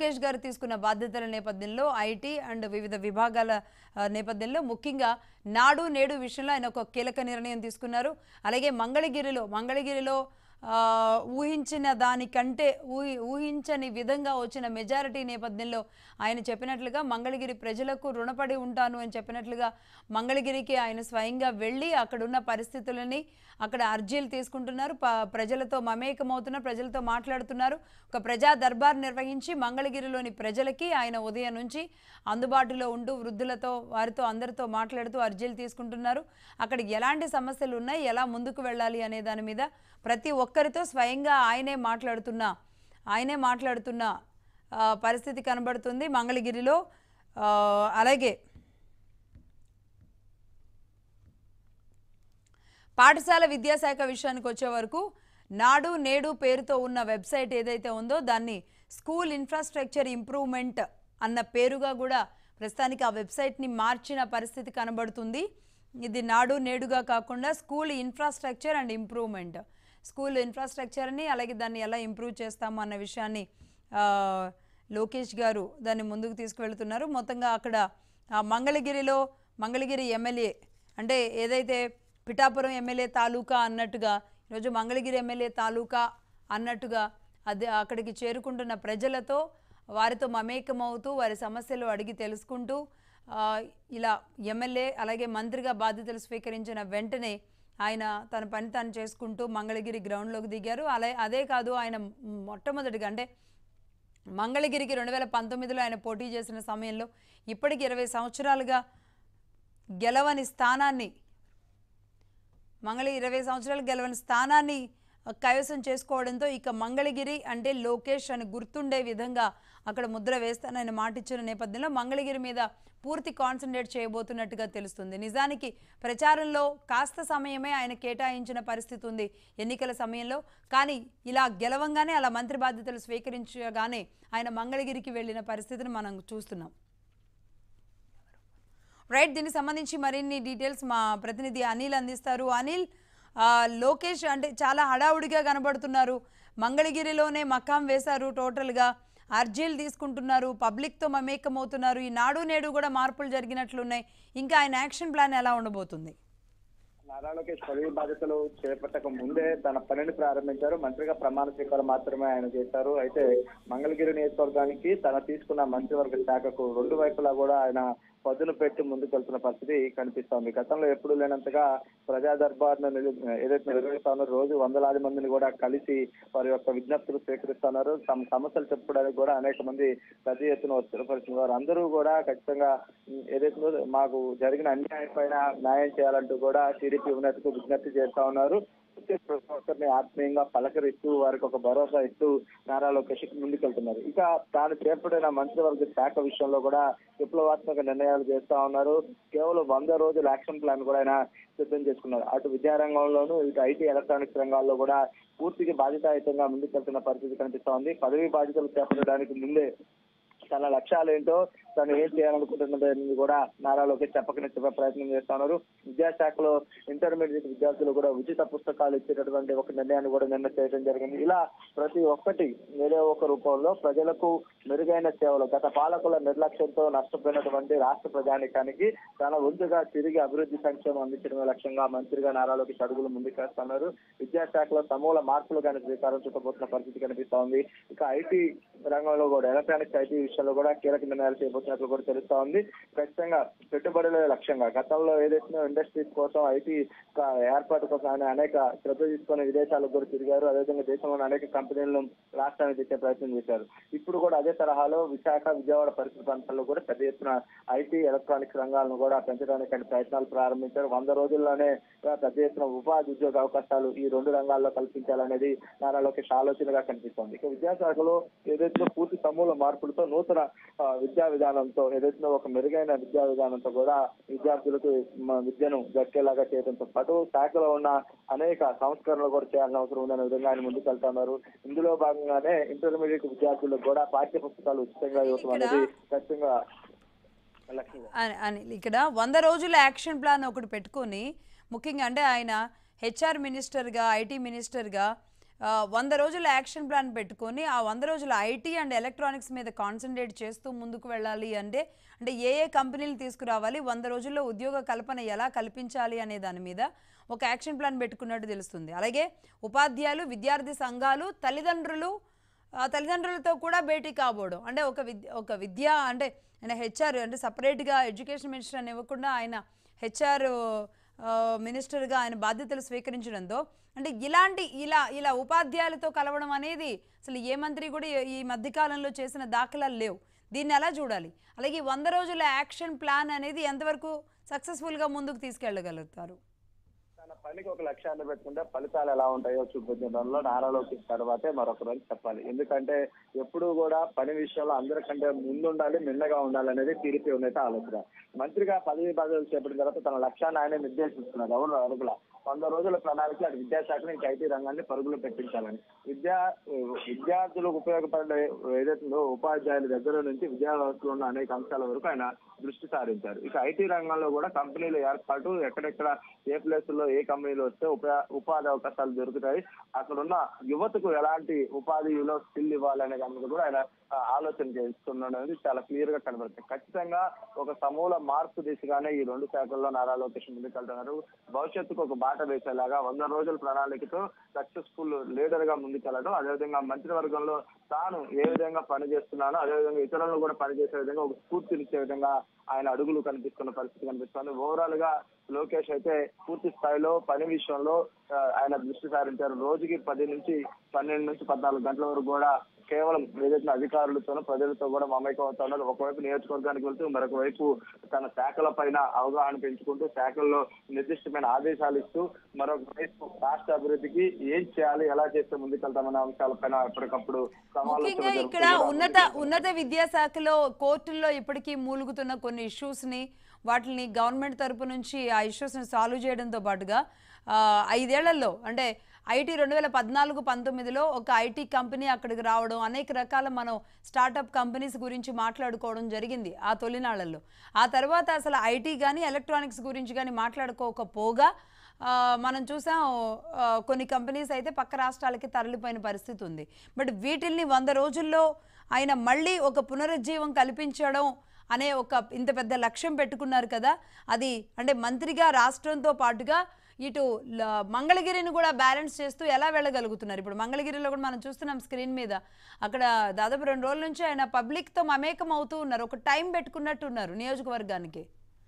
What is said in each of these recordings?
లోకేష్ గారు తీసుకున్న బాధ్యతల నేపథ్యంలో ఐటీ అండ్ వివిధ విభాగాల ఆ, నేపథ్యంలో ముఖ్యంగా నాడు నేడు విషయంలో ఆయన ఒక కీలక నిర్ణయం తీసుకున్నారు అలాగే మంగళగిరిలో మంగళగిరిలో ఆ, ఊహించిన దానికంటే ఊహి ఊహించని విధంగా వచ్చిన మెజారిటీ నేపథ్యంలో ఆయన చెప్పినట్లుగా మంగళగిరి ప్రజలకు రుణపడి ఉంటాను అని చెప్పినట్లుగా మంగళగిరికి ఆయన స్వయంగా వెళ్ళి అక్కడున్న పరిస్థితులని అక్కడ అర్జీలు తీసుకుంటున్నారు ప ప్రజలతో మమేకమవుతున్నారు ప్రజలతో మాట్లాడుతున్నారు ఒక ప్రజా దర్బార్ నిర్వహించి మంగళగిరిలోని ప్రజలకి ఆయన ఉదయం నుంచి అందుబాటులో ఉంటూ వృద్ధులతో వారితో అందరితో మాట్లాడుతూ అర్జీలు తీసుకుంటున్నారు అక్కడ ఎలాంటి సమస్యలు ఉన్నాయి ఎలా ముందుకు వెళ్ళాలి అనే దాని మీద ప్రతి ఒక్కరితో స్వయంగా ఆయనే మాట్లాడుతున్న ఆయనే మాట్లాడుతున్న ఆ, పరిస్థితి కనబడుతుంది మంగళగిరిలో ఆ, అలాగే పాఠశాల విద్యాశాఖ విషయానికి వచ్చే వరకు నాడు నేడు పేరుతో ఉన్న వెబ్సైట్ ఏదైతే ఉందో దాన్ని స్కూల్ ఇన్ఫ్రాస్ట్రక్చర్ ఇంప్రూవ్మెంట్ అన్న పేరుగా కూడా ప్రస్తుతానికి ఆ వెబ్సైట్ని మార్చిన పరిస్థితి కనబడుతుంది ఇది నాడు నేడుగా కాకుండా school infrastructure and improvement school ఇన్ఫ్రాస్ట్రక్చర్ని అలాగే దాన్ని ఎలా ఇంప్రూవ్ చేస్తాము అన్న విషయాన్ని ఆ, లోకేష్ గారు దాన్ని ముందుకు తీసుకువెళ్తున్నారు మొత్తంగా అక్కడ ఆ మంగళగిరిలో మంగళగిరి ఎమ్మెల్యే అంటే ఏదైతే పిఠాపురం ఎమ్మెల్యే తాలూకా అన్నట్టుగా ఈరోజు మంగళగిరి ఎమ్మెల్యే తాలూకా అన్నట్టుగా అది అక్కడికి చేరుకుంటున్న ప్రజలతో వారితో మమేకమవుతూ వారి సమస్యలు అడిగి తెలుసుకుంటూ ఆ, ఇలా ఎమ్మెల్యే అలాగే మంత్రిగా బాధ్యతలు స్వీకరించిన వెంటనే ఆయన తన పని తాను చేసుకుంటూ మంగళగిరి గ్రౌండ్లోకి దిగారు అలా అదే కాదు ఆయన మొట్టమొదటిగా అంటే మంగళగిరికి రెండు వేల పంతొమ్మిదిలో ఆయన పోటీ చేసిన సమయంలో ఇప్పటికి ఇరవై సంవత్సరాలుగా గెలవని స్థానాన్ని మంగళ ఇరవై సంవత్సరాలు గెలవని స్థానాన్ని ఆ, కైవసం చేసుకోవడంతో ఇక మంగళగిరి అంటే లోకేష్ అని గుర్తుండే విధంగా అక్కడ ముద్ర వేస్తానని మాటిచ్చిన నేపథ్యంలో మంగళగిరి మీద పూర్తి కాన్సన్ట్రేట్ చేయబోతున్నట్టుగా తెలుస్తుంది నిజానికి ప్రచారంలో కాస్త సమయమే ఆయన కేటాయించిన పరిస్థితి ఉంది ఎన్నికల సమయంలో కానీ ఇలా గెలవంగానే అలా మంత్రి బాధ్యతలు స్వీకరించగానే ఆయన మంగళగిరికి వెళ్ళిన పరిస్థితిని మనం చూస్తున్నాం రైట్ దీనికి సంబంధించి మరిన్ని డీటెయిల్స్ మా ప్రతినిధి అనిల్ అందిస్తారు అనిల్ ఆ, లోకేష్ అంటే చాలా హడావుడిగా కనబడుతున్నారు మంగళగిరిలోనే మకాం వేశారు టోటల్గా అర్జీలు తీసుకుంటున్నారు పబ్లిక్తో మమేకమవుతున్నారు ఈ నాడు నేడు కూడా మార్పులు జరిగినట్లున్నాయి ఇంకా ఆయన యాక్షన్ ప్లాన్ ఎలా ఉండబోతుంది నారా లోకేష్ పదవి బాధ్యతలు చేపట్టక ముందే తన పనిని ప్రారంభించారు మంత్రిగా ప్రమాణ స్వీకారం మాత్రమే ఆయన చేశారు అయితే మంగళగిరి నియోజకవర్గానికి తన తీసుకున్న మంత్రివర్గ శాఖకు రెండు వైపులా కూడా ఆయన పదును పెట్టి ముందుకు వెళ్తున్న పరిస్థితి కనిపిస్తోంది గతంలో ఎప్పుడు లేనంతగా ప్రజా దర్బార్ ఏదైతే నిర్వహిస్తానో రోజు వందలాది మందిని కూడా కలిసి వారి యొక్క విజ్ఞప్తులు స్వీకరిస్తున్నారు తమ సమస్యలు చెప్పుకోవడానికి కూడా అనేక మంది పెద్ద ఎత్తున స్థిరపరిచిన వారు అందరూ కూడా ఖచ్చితంగా ఉమ్, ఏదైతే ఉందో మాకు జరిగిన అన్యాయం పైన న్యాయం చేయాలంటూ కూడా టీడీపీ ఉన్నతకు విజ్ఞప్తి చేస్తా ఉన్నారు ప్రతి ఒక్కరిని ఆత్మీయంగా పలకరిస్తూ వారికి ఒక భరోసా ఇస్తూ నారా లోకేష్ ముందుకెళ్తున్నారు ఇక తాను చేపట్టిన మంత్రివర్గ శాఖ విషయంలో కూడా విప్లవాత్మక నిర్ణయాలు చేస్తా ఉన్నారు కేవలం వంద రోజుల యాక్షన్ ప్లాన్ కూడా ఆయన సిద్ధం చేసుకున్నారు అటు విద్యారంగంలోనూ ఇటు ఐటీ ఎలక్ట్రానిక్స్ రంగాల్లో కూడా పూర్తిగా బాధ్యతాయుతంగా ముందుకెళ్తున్న పరిస్థితి కనిపిస్తా ఉంది పదవి బాధ్యతలు చేపట్టడానికి ముందే తన లక్ష్యాలు ఏంటో తను ఏం చేయాలనుకుంటున్నది కూడా నారా లోకేష్ చెప్పకనే చెప్పే ప్రయత్నం చేస్తా ఉన్నారు విద్యాశాఖలో ఇంటర్మీడియట్ విద్యార్థులు కూడా ఉచిత పుస్తకాలు ఇచ్చేటటువంటి ఒక నిర్ణయాన్ని కూడా నిన్న చేయడం జరిగింది ఇలా ప్రతి ఒక్కటి ఏదో ఒక రూపంలో ప్రజలకు మెరుగైన సేవలు గత పాలకుల నిర్లక్ష్యంతో నష్టపోయినటువంటి రాష్ట్ర ప్రజానికానికి తన వంతుగా తిరిగి అభివృద్ధి సంక్షేమం అందించడమే లక్ష్యంగా మంత్రిగా నారా లోకేష్ అడుగులు ముందుకేస్తున్నారు విద్యాశాఖలో సమూల మార్పులు కానీ శ్రీకారం చుట్టబోతున్న పరిస్థితి కనిపిస్తా ఉంది ఇక ఐటీ రంగంలో కూడా ఎలక్ట్రానిక్స్ ఐటీ విషయంలో కూడా కీలక నిర్ణయాలు చేయబోతున్నట్లు కూడా తెలుస్తా ఉంది ఖచ్చితంగా పెట్టుబడులే లక్ష్యంగా గతంలో ఏదైతే ఇండస్ట్రీస్ కోసం ఐటీ ఏర్పాటు కోసం ఆయన అనేక శ్రద్ధ తీసుకొని విదేశాలకు కూడా తిరిగారు అదేవిధంగా దేశంలోని అనేక కంపెనీలను రాష్ట్రానికి తెచ్చే ప్రయత్నం చేశారు ఇప్పుడు కూడా అదే తరహాలో విశాఖ విజయవాడ పరిసర ప్రాంతాల్లో కూడా పెద్ద ఎత్తున ఐటీ ఎలక్ట్రానిక్స్ రంగాలను కూడా పెంచడానికి ఆయన ప్రయత్నాలు ప్రారంభించారు వంద రోజుల్లోనే పెద్ద ఎత్తున ఉపాధి ఉద్యోగ అవకాశాలు ఈ రెండు రంగాల్లో కల్పించాలనేది నారా లోకేష్ ఆలోచనగా కనిపిస్తోంది ఇక విద్యాశాఖలో ఏదైతే పూర్తి సమూల మార్పులతో నూతన ఆ, విద్యా విధానంతో ఏదైతే ఒక మెరుగైన విద్యా విధానంతో కూడా విద్యార్థులకు మ- విద్యను దక్కేలాగా చేయడంతో పాటు శాఖలో ఉన్న అనేక సంస్కరణలు కూడా చేయాల్సిన అవసరం ఉందనే విధంగా ఆయన ముందుకు వెళ్తున్నారు ఇందులో భాగంగానే ఇంటర్మీడియట్ విద్యార్థులకు కూడా పాఠ్య పుస్తకాలు ఉచితంగా ఇవ్వడం అనేది ఖచ్చితంగా లక్ష్యంగా అని అనిల్ ఇక్కడ వంద రోజుల యాక్షన్ ప్లాన్ ఒకటి పెట్టుకొని ముఖ్యంగా అంటే ఆయన హెచ్ఆర్ మినిస్టర్గా ఐటీ మినిస్టర్గా ఆ, వంద రోజుల యాక్షన్ ప్లాన్ పెట్టుకొని ఆ వంద రోజుల ఐటీ అండ్ ఎలక్ట్రానిక్స్ మీద కాన్సన్ట్రేట్ చేస్తూ ముందుకు వెళ్ళాలి అంటే అంటే ఏ ఏ కంపెనీలు తీసుకురావాలి వంద రోజుల్లో ఉద్యోగ కల్పన ఎలా కల్పించాలి అనే దాని మీద ఒక యాక్షన్ ప్లాన్ పెట్టుకున్నట్టు తెలుస్తుంది అలాగే ఉపాధ్యాయులు విద్యార్థి సంఘాలు తల్లిదండ్రులు ఆ తల్లిదండ్రులతో కూడా భేటీ కాబోడు అంటే ఒక విద్య ఒక విద్య అంటే ఆయన హెచ్ఆర్ అంటే సపరేట్గా ఎడ్యుకేషన్ మినిస్టర్ అని ఇవ్వకుండా ఆయన హెచ్ఆర్ మినిస్టర్గా ఆయన బాధ్యతలు స్వీకరించడంతో అంటే ఇలాంటి ఇలా ఇలా ఉపాధ్యాయులతో కలవడం అనేది అసలు ఏ మంత్రి కూడా ఈ- ఈ మధ్యకాలంలో చేసిన దాఖలాలు లేవు దీన్ని ఎలా చూడాలి అలాగే ఈ వంద రోజుల యాక్షన్ ప్లాన్ అనేది ఎంతవరకు సక్సెస్ఫుల్గా ముందుకు తీసుకెళ్ళగలుగుతారు తన పనికి ఒక లక్ష్యాన్ని పెట్టుకుంటే ఫలితాలు ఎలా ఉంటాయో చూపించడంలో నారా లోకేష్ తర్వాతే మరొక రోజు చెప్పాలి ఎందుకంటే ఎప్పుడూ కూడా పని విషయంలో అందరికంటే ముందుండాలి మిన్నగా ఉండాలి అనేది టీడీపీ ఉన్నత ఆలోచన మంత్రిగా పదవి బాధ్యతలు చేపట్టిన తర్వాత తన లక్ష్యాన్ని ఆయన నిర్దేశిస్తున్నారు అవును అడుగుల వంద రోజుల ప్రణాళిక అటు విద్యాశాఖని ఇంకా ఐటీ రంగాన్ని పరుగులు పెట్టించాలని విద్యా విద్యార్థులకు ఉపయోగపడే ఏదైతే ఉందో ఉపాధ్యాయుల దగ్గర నుంచి విద్యా వ్యవస్థలో ఉన్న అనేక అంశాల వరకు ఆయన దృష్టి సారించారు ఇక ఐటీ రంగంలో కూడా కంపెనీల ఏర్పాటు ఎక్కడెక్కడ ఏ ప్లేస్ లో ఏ కంపెనీలు వస్తే ఉపా ఉపాధి అవకాశాలు దొరుకుతాయి అక్కడ ఉన్న యువతకు ఎలాంటి ఉపాధిలో స్కిల్ ఇవ్వాలనే దాని మీద కూడా ఆయన ఆ, ఆలోచన చేస్తున్నాడు అనేది చాలా క్లియర్ గా కనబడుతుంది ఖచ్చితంగా ఒక సమూల మార్పు దిశగానే ఈ రెండు శాఖల్లో నారా లోకేష్ ముందుకెళ్తున్నారు భవిష్యత్తుకు ఒక బాట వేసేలాగా వంద రోజుల ప్రణాళికతో సక్సెస్ఫుల్ లీడర్ గా ముందుకెళ్ళడం అదేవిధంగా మంత్రివర్గంలో తాను ఏ విధంగా పనిచేస్తున్నానో అదేవిధంగా ఇతరులను కూడా పనిచేసే విధంగా ఒక స్ఫూర్తినిచ్చే విధంగా ఆయన అడుగులు కనిపిస్తున్న పరిస్థితి కనిపిస్తుంది ఓవరాల్ గా లోకేష్ అయితే పూర్తి స్థాయిలో పని విషయంలో ఆ, ఆయన దృష్టి సారించారు రోజుకి పది నుంచి పన్నెండు నుంచి పద్నాలుగు గంటల వరకు కూడా కేవలం ఏదైతే అధికారులతోనూ ప్రజలతో కూడా మమేకం అవుతా ఉన్నారు ఒకవైపు నియోజకవర్గానికి వెళ్తూ మరొక వైపు తన శాఖల పైన అవగాహన పెంచుకుంటూ శాఖల్లో నిర్దిష్టమైన ఆదేశాలు ఇస్తూ మరొక వైపు రాష్ట్ర అభివృద్ధికి ఏం చేయాలి ఎలా చేస్తే ముందుకెళ్తామనే అంశాలపైన ఎప్పటికప్పుడు ముఖ్యంగా సమాలోచన ఇక్కడ ఉన్నత ఉన్నత విద్యాశాఖలో కోర్టుల్లో ఇప్పటికీ మూలుగుతున్న కొన్ని ఇష్యూస్ని వాటిని గవర్నమెంట్ తరపు నుంచి ఆ ఇష్యూస్ని సాల్వ్ చేయడంతో పాటుగా ఆ, ఐదేళ్లలో అంటే ఐటీ రెండు వేల పద్నాలుగు పంతొమ్మిదిలో ఒక ఐటీ కంపెనీ అక్కడికి రావడం అనేక రకాల మనం స్టార్టప్ కంపెనీస్ గురించి మాట్లాడుకోవడం జరిగింది ఆ తొలినాళ్లలో ఆ తర్వాత అసలు ఐటీ కానీ ఎలక్ట్రానిక్స్ గురించి కానీ మాట్లాడుకోకపోగా ఆ, మనం చూసాం ఆ, కొన్ని కంపెనీస్ అయితే పక్క రాష్ట్రాలకి తరలిపోయిన పరిస్థితి ఉంది బట్ వీటిల్ని వంద రోజుల్లో ఆయన మళ్ళీ ఒక పునరుజ్జీవం కల్పించడం అనే ఒక ఇంత పెద్ద లక్ష్యం పెట్టుకున్నారు కదా అది అంటే మంత్రిగా రాష్ట్రంతో పాటుగా ఇటు ల- మంగళగిరిని కూడా బ్యాలెన్స్ చేస్తూ ఎలా వెళ్ళగలుగుతున్నారు ఇప్పుడు మంగళగిరిలో కూడా మనం చూస్తున్నాం స్క్రీన్ మీద అక్కడ దాదాపు రెండు రోజుల నుంచి ఆయన పబ్లిక్తో మమేకం అవుతూ ఉన్నారు ఒక టైం పెట్టుకున్నట్టు ఉన్నారు నియోజకవర్గానికి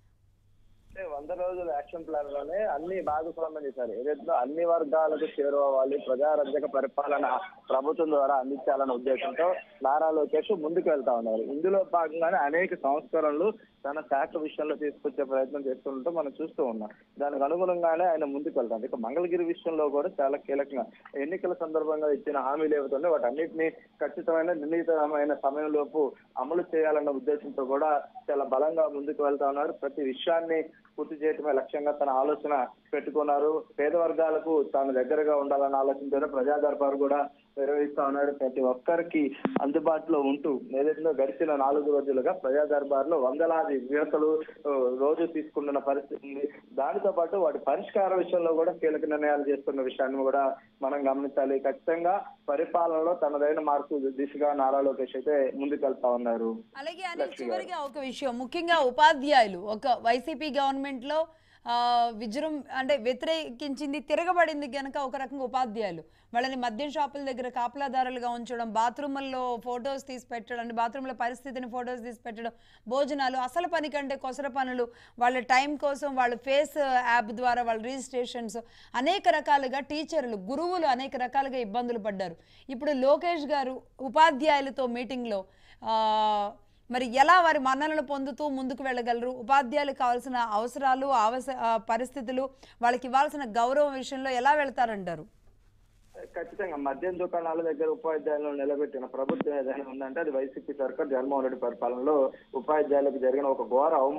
అంటే వంద రోజుల యాక్షన్ ప్లాన్ లోనే అన్ని భాగస్వామ్యం చేశారు ఏదైతే అన్ని వర్గాలకు చేరువవ్వాలి ప్రజారంజక పరిపాలన ప్రభుత్వం ద్వారా అందించాలన్న ఉద్దేశంతో నారా లోకేష్ ముందుకు వెళ్తా ఉన్నారు ఇందులో భాగంగానే అనేక సంస్కరణలు తన శాఖ విషయంలో తీసుకొచ్చే ప్రయత్నం చేస్తుంటూ మనం చూస్తూ ఉన్నాం దానికి అనుగుణంగానే ఆయన ముందుకు వెళ్తారు ఇక మంగళగిరి విషయంలో కూడా చాలా కీలకంగా ఎన్నికల సందర్భంగా ఇచ్చిన హామీలు ఏవైతుందో వాటన్నిటిని ఖచ్చితమైన నిర్ణీతమైన సమయంలోపు అమలు చేయాలన్న ఉద్దేశంతో కూడా చాలా బలంగా ముందుకు వెళ్తా ఉన్నారు ప్రతి విషయాన్ని పూర్తి చేయటమే లక్ష్యంగా తన ఆలోచన పెట్టుకున్నారు పేద వర్గాలకు తాను దగ్గరగా ఉండాలన్న ఆలోచనతో ప్రజా దర్బారు కూడా నిర్వహిస్తా ఉన్నాడు ప్రతి ఒక్కరికి అందుబాటులో ఉంటూ ఏదైతే గడిచిన నాలుగు రోజులుగా ప్రజా దర్బార్లో వందలాది విడతలు ఆ, రోజు తీసుకుంటున్న పరిస్థితి ఉంది దానితో పాటు వాటి పరిష్కార విషయంలో కూడా కీలక నిర్ణయాలు చేస్తున్న విషయాన్ని కూడా మనం గమనించాలి ఖచ్చితంగా పరిపాలనలో తనదైన మార్పు దిశగా నారా లోకేష్ అయితే ముందుకెళ్తా ఉన్నారు అలాగే అనిల్ చివరిగా ఒక విషయం ముఖ్యంగా ఉపాధ్యాయులు ఒక వైసీపీ గవర్నమెంట్లో ఆ, విజృం అంటే వ్యతిరేకించింది తిరగబడింది కనుక ఒక రకంగా ఉపాధ్యాయులు వాళ్ళని మద్యం షాపుల దగ్గర కాపలాదారులుగా ఉంచడం బాత్రూముల్లో ఫొటోస్ తీసి పెట్టడం అంటే బాత్రూంల పరిస్థితిని ఫొటోస్ తీసి పెట్టడం భోజనాలు అసలు పని కంటే కొసర పనులు వాళ్ళ టైం కోసం వాళ్ళ ఫేస్ యాప్ ద్వారా వాళ్ళ రిజిస్ట్రేషన్స్ అనేక రకాలుగా టీచర్లు గురువులు అనేక రకాలుగా ఇబ్బందులు పడ్డారు ఇప్పుడు లోకేష్ గారు ఉపాధ్యాయులతో మీటింగ్లో ఆ, మరి ఎలా వారి మన్ననలు పొందుతూ ముందుకు వెళ్ళగలరు ఉపాధ్యాయులకు కావాల్సిన అవసరాలు అవస ఆ, పరిస్థితులు వాళ్ళకి ఇవ్వాల్సిన గౌరవం విషయంలో ఎలా వెళ్తారంటారు ఖచ్చితంగా మద్యం దుకాణాల దగ్గర ఉపాధ్యాయులను నిలబెట్టిన ప్రభుత్వం ఏదైనా ఉందంటే అది వైసీపీ సర్కార్ జగన్మోహన్ రెడ్డి పరిపాలనలో ఉపాధ్యాయులకు జరిగిన ఒక ఘోర అవమానం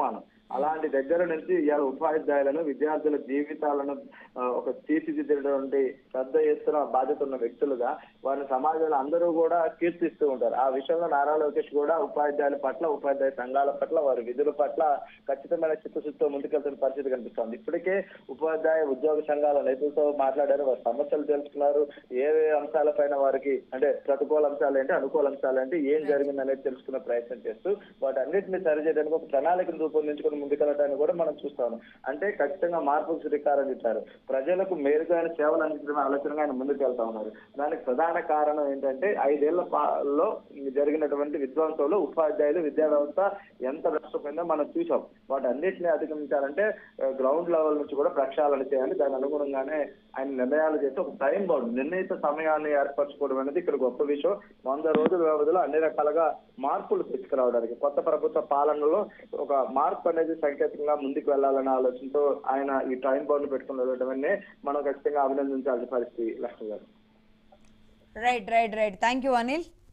అలాంటి దగ్గర నుంచి ఇవాళ ఉపాధ్యాయులను విద్యార్థుల జీవితాలను ఆ, ఒక తీర్చిదిద్దేటువంటి పెద్ద ఎత్తున బాధ్యత ఉన్న వ్యక్తులుగా వారిని సమాజంలో అందరూ కూడా కీర్తిస్తూ ఉంటారు ఆ విషయంలో నారా లోకేష్ కూడా ఉపాధ్యాయుల పట్ల ఉపాధ్యాయ సంఘాల పట్ల వారి విధుల పట్ల ఖచ్చితమైన చిత్తశుద్ధితో ముందుకెళ్తున్న పరిస్థితి కనిపిస్తోంది ఇప్పటికే ఉపాధ్యాయ ఉద్యోగ సంఘాల నేతలతో మాట్లాడారు వారి సమస్యలు తెలుసుకున్నారు ఏ ఏ అంశాలపైన వారికి అంటే ప్రతికూల అంశాలు ఏంటి అనుకూల అంశాలు ఏంటి ఏం జరిగింది అనేది తెలుసుకునే ప్రయత్నం చేస్తూ వాటన్నిటిని సరిచేయడానికి ఒక ప్రణాళికను రూపొందించుకుని ముందుకెళ్ళడానికి కూడా మనం చూస్తాము అంటే ఖచ్చితంగా మార్పుకు శ్రీకారం చుట్టారు ప్రజలకు మేలుగైన సేవలు అందించడమే ఆలోచనగా ఆయన ముందుకు వెళ్తా ఉన్నారు దానికి ప్రధాన కారణం ఏంటంటే ఐదేళ్ల పాలో జరిగినటువంటి విధ్వంసంలో ఉపాధ్యాయులు విద్యా వ్యవస్థ ఎంత నష్టపోయిందో మనం చూసాం వాటన్నిటిని అధిగమించాలంటే గ్రౌండ్ లెవెల్ నుంచి కూడా ప్రక్షాళన చేయాలి దాని అనుగుణంగానే ఆయన నిర్ణయాలు చేసి ఒక టైం బౌండ్ నిర్ణయిత సమయాన్ని ఏర్పరచుకోవడం అనేది ఇక్కడ గొప్ప విషయం వంద రోజుల వ్యవధిలో అన్ని రకాలుగా మార్పులు తీసుకురావడానికి కొత్త ప్రభుత్వ పాలనలో ఒక మార్పు అనేది సంకేతంగా ముందుకు వెళ్లాలనే ఆలోచనతో ఆయన ఈ టైం బౌండ్ పెట్టుకుని వెళ్ళడమనే మనం ఖచ్చితంగా అభినందించాల్సిన పరిస్థితి లక్ష్మి గారు right right right thank you Anil